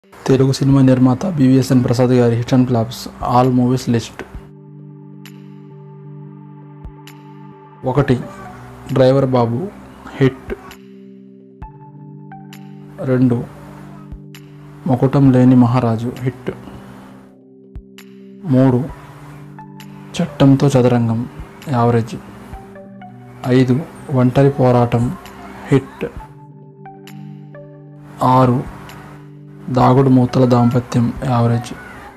Telugu cinema నిర్మాత BVSN Prasad గారి hit and flops all movies list ఒకటి డ్రైవర్ బాబు హిట్ రెండు ముకుటం లేని మహారాజు హిట్ మూడు చట్టంతో చదరంగం యావరేజ్ ఐదు ఒంటరి పోరాటం హిట్ ఆరు దాగుడు మూతల దాంపత్యం యావరేజ్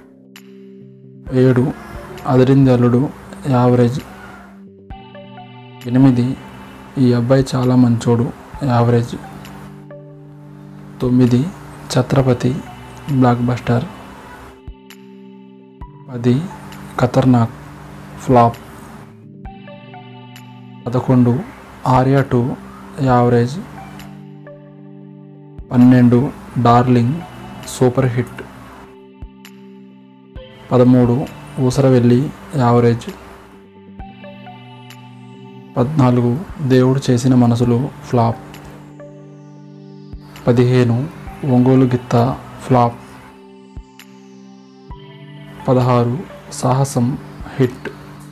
ఏడు అదిరింది అల్లుడు యావరేజ్ ఎనిమిది ఈ అబ్బాయి చాలా మంచోడు యావరేజ్ తొమ్మిది ఛత్రపతి బ్లాక్ బస్టర్ పది ఖతర్నాక్ ఫ్లాప్ పదకొండు ఆర్యా టూ యావరేజ్ పన్నెండు డార్లింగ్ సూపర్ హిట్ పదమూడు ఊసరవెల్లి యావరేజ్ పద్నాలుగు దేవుడు చేసిన మనసులు ఫ్లాప్ పదిహేను ఒంగోలు గిత్త ఫ్లాప్ పదహారు సాహసం హిట్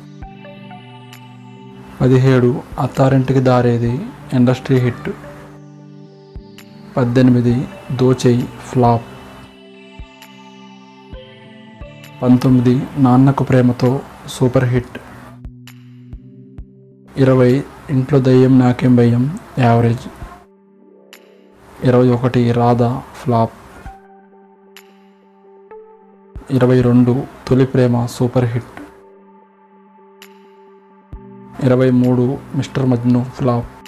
పదిహేడు అత్తారింటికి దారేది ఇండస్ట్రీ హిట్ పద్దెనిమిది దోచై ఫ్లాప్ పంతొమ్మిది నాన్నకు ప్రేమతో సూపర్ హిట్ ఇరవై ఇంట్లో దయ్యం నాకేం భయం యావరేజ్ ఇరవై ఒకటి రాధా ఫ్లాప్ ఇరవై రెండు తొలి ప్రేమ సూపర్ హిట్ ఇరవై మూడు మిస్టర్ మజ్ను ఫ్లాప్